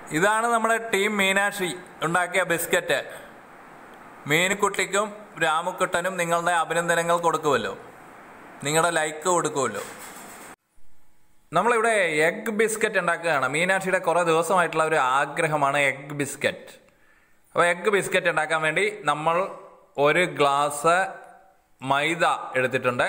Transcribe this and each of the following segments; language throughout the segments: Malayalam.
ഇതാണ് നമ്മുടെ ടീം മീനാക്ഷി ഉണ്ടാക്കിയ ബിസ്ക്കറ്റ് മീനുക്കുട്ടിക്കും രാമുക്കുട്ടനും നിങ്ങളുടെ അഭിനന്ദനങ്ങൾ കൊടുക്കുമല്ലോ നിങ്ങളുടെ ലൈക്ക് കൊടുക്കുമല്ലോ നമ്മളിവിടെ എഗ് ബിസ്ക്കറ്റ് ഉണ്ടാക്കുകയാണ് മീനാക്ഷിയുടെ കുറേ ദിവസമായിട്ടുള്ള ഒരു ആഗ്രഹമാണ് എഗ് ബിസ്ക്കറ്റ് അപ്പോൾ എഗ് ബിസ്ക്കറ്റ് ഉണ്ടാക്കാൻ വേണ്ടി നമ്മൾ ഒരു ഗ്ലാസ് മൈദ എടുത്തിട്ടുണ്ട്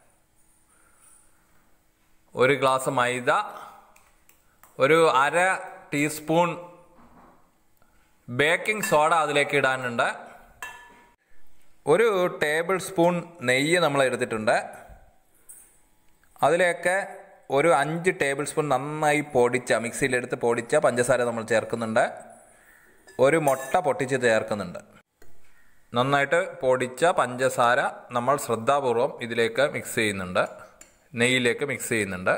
ഒരു ഗ്ലാസ് മൈദ ഒരു അര ടീസ്പൂൺ ബേക്കിംഗ് സോഡ അതിലേക്ക് ഇടാനുണ്ട് ഒരു ടേബിൾ സ്പൂൺ നെയ്യ് നമ്മൾ എടുത്തിട്ടുണ്ട് അതിലേക്ക് ഒരു അഞ്ച് ടേബിൾ സ്പൂൺ നന്നായി പൊടിച്ച മിക്സിയിലെടുത്ത് പൊടിച്ച പഞ്ചസാര നമ്മൾ ചേർക്കുന്നുണ്ട് ഒരു മുട്ട പൊട്ടിച്ച് ചേർക്കുന്നുണ്ട് നന്നായിട്ട് പൊടിച്ച പഞ്ചസാര നമ്മൾ ശ്രദ്ധാപൂർവം ഇതിലേക്ക് മിക്സ് ചെയ്യുന്നുണ്ട് നെയ്യിലേക്ക് മിക്സ് ചെയ്യുന്നുണ്ട്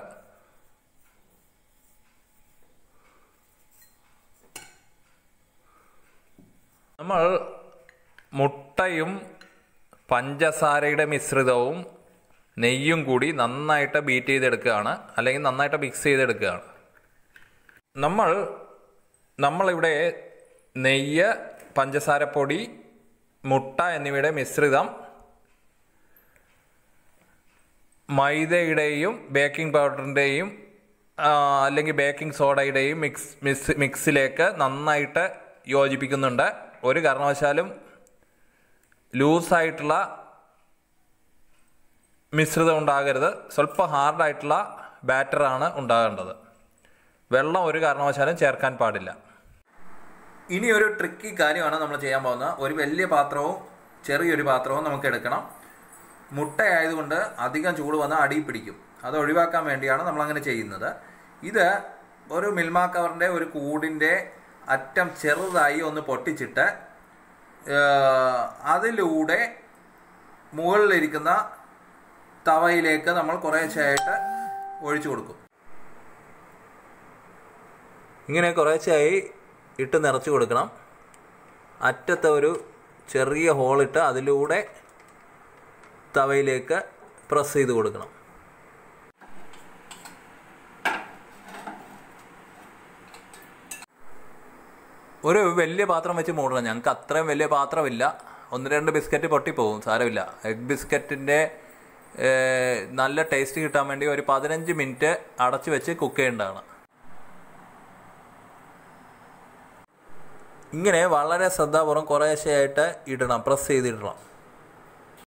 നമ്മൾ മുട്ടയും പഞ്ചസാരയുടെ മിശ്രിതവും നെയ്യും കൂടി നന്നായിട്ട് ബീറ്റ് ചെയ്തെടുക്കുകയാണ് അല്ലെങ്കിൽ നന്നായിട്ട് മിക്സ് ചെയ്തെടുക്കുകയാണ് നമ്മൾ നമ്മളിവിടെ നെയ്യ് പഞ്ചസാരപ്പൊടി മുട്ട എന്നിവയുടെ മിശ്രിതം മൈദയുടെയും ബേക്കിംഗ് പൗഡറിൻ്റെയും അല്ലെങ്കിൽ ബേക്കിംഗ് സോഡയുടെയും മിക്സ് മിക്സ് മിക്സിലേക്ക് നന്നായിട്ട് യോജിപ്പിക്കുന്നുണ്ട് ഒരു കാരണവശാലും ലൂസായിട്ടുള്ള മിശ്രിതം ഉണ്ടാകരുത് സ്വല്പം ഹാർഡായിട്ടുള്ള ബാറ്ററാണ് ഉണ്ടാകേണ്ടത് വെള്ളം ഒരു കാരണവശാലും ചേർക്കാൻ പാടില്ല ഇനി ഒരു ട്രിക്കി കാര്യമാണ് നമ്മൾ ചെയ്യാൻ പോകുന്നത് ഒരു വലിയ പാത്രവും ചെറിയൊരു പാത്രവും നമുക്ക് എടുക്കണം മുട്ടയായതുകൊണ്ട് അധികം ചൂട് വന്നാൽ അടി പിടിക്കും അത് ഒഴിവാക്കാൻ വേണ്ടിയാണ് നമ്മൾ അങ്ങനെ ചെയ്യുന്നത് ഇത് ഒരു മിൽമ കവറിൻ്റെ ഒരു കൂടിൻ്റെ അറ്റം ചെറുതായി ഒന്ന് പൊട്ടിച്ചിട്ട് അതിലൂടെ മുകളിലിരിക്കുന്ന തവയിലേക്ക് നമ്മൾ കുറേശ്ശായിട്ട് ഒഴിച്ചു കൊടുക്കും ഇങ്ങനെ കുറേശ്ശായി ഇട്ട് നിറച്ച് കൊടുക്കണം അറ്റത്തെ ഒരു ചെറിയ ഹോളിട്ട് അതിലൂടെ തവയിലേക്ക് പ്രസ് ചെയ്ത് കൊടുക്കണം ഒരു വലിയ പാത്രം വെച്ച് മൂടണം ഞങ്ങൾക്ക് അത്രയും വലിയ പാത്രമില്ല ഒന്ന് രണ്ട് ബിസ്ക്കറ്റ് പൊട്ടിപ്പോകും സാരമില്ല എഗ് ബിസ്ക്കറ്റിൻ്റെ നല്ല ടേസ്റ്റ് കിട്ടാൻ വേണ്ടി ഒരു പതിനഞ്ച് മിനിറ്റ് അടച്ചു വെച്ച് കുക്ക് ചെയ്യേണ്ടതാണ് ഇങ്ങനെ വളരെ ശ്രദ്ധാപൂർവം കുറേശ്ശെയായിട്ട് ഇടണം പ്രസ് ചെയ്തിടണം